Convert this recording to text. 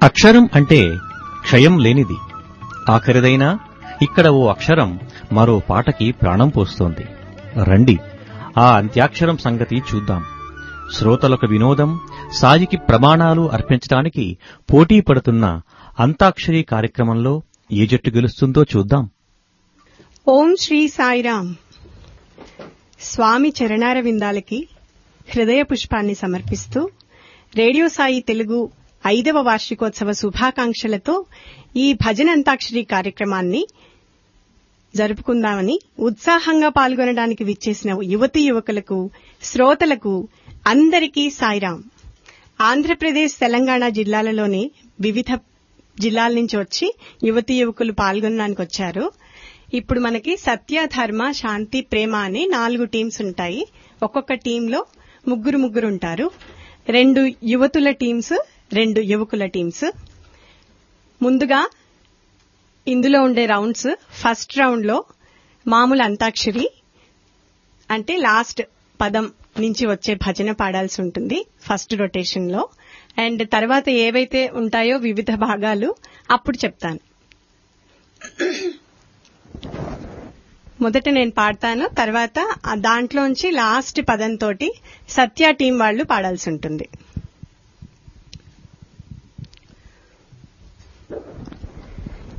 అక్షరం అంటే క్షయం లేనిది ఆఖరిదైనా ఇక్కడ ఓ అక్షరం మరో పాటకి ప్రాణం పోస్తోంది రండి ఆ అంత్యాక్షరం సంగతి చూద్దాం శ్రోతలకు వినోదం సాయికి ప్రమాణాలు అర్పించడానికి పోటీ పడుతున్న అంతాక్షరి కార్యక్రమంలో ఏ జట్టు గెలుస్తుందో చూద్దాం ఓం శ్రీ సాయిరాం స్వామి చరణార విందాలకి హృదయ పుష్పాన్ని సమర్పిస్తూ రేడియో సాయి తెలుగు ఐదవ వార్షికోత్సవ శుభాకాంక్షలతో ఈ భజన అంతాక్షరి కార్యక్రమాన్ని జరుపుకుందామని ఉత్సాహంగా పాల్గొనడానికి విచ్చేసిన యువతీ యువకులకు శ్రోతలకు అందరికీ సాయిరాం ఆంధ్రప్రదేశ్ తెలంగాణ జిల్లాలలోని వివిధ జిల్లాల నుంచి వచ్చి యువతీ యువకులు పాల్గొనడానికి వచ్చారు ఇప్పుడు మనకి సత్య ధర్మ శాంతి ప్రేమ అని నాలుగు టీమ్స్ ఉంటాయి ఒక్కొక్క టీంలో ముగ్గురు ముగ్గురు ఉంటారు రెండు యువతుల టీమ్స్ రెండు యువకుల టీమ్స్ ముందుగా ఇందులో ఉండే రౌండ్స్ ఫస్ట్ రౌండ్ లో మామూలు అంతాక్షరి అంటే లాస్ట్ పదం నుంచి వచ్చే భజన పాడాల్సి ఉంటుంది ఫస్ట్ రొటేషన్ లో అండ్ తర్వాత ఏవైతే ఉంటాయో వివిధ భాగాలు అప్పుడు చెప్తాను మొదట నేను పాడతాను తర్వాత ఆ దాంట్లోంచి లాస్ట్ పదంతోటి సత్య టీం వాళ్ళు పాడాల్సి ఉంటుంది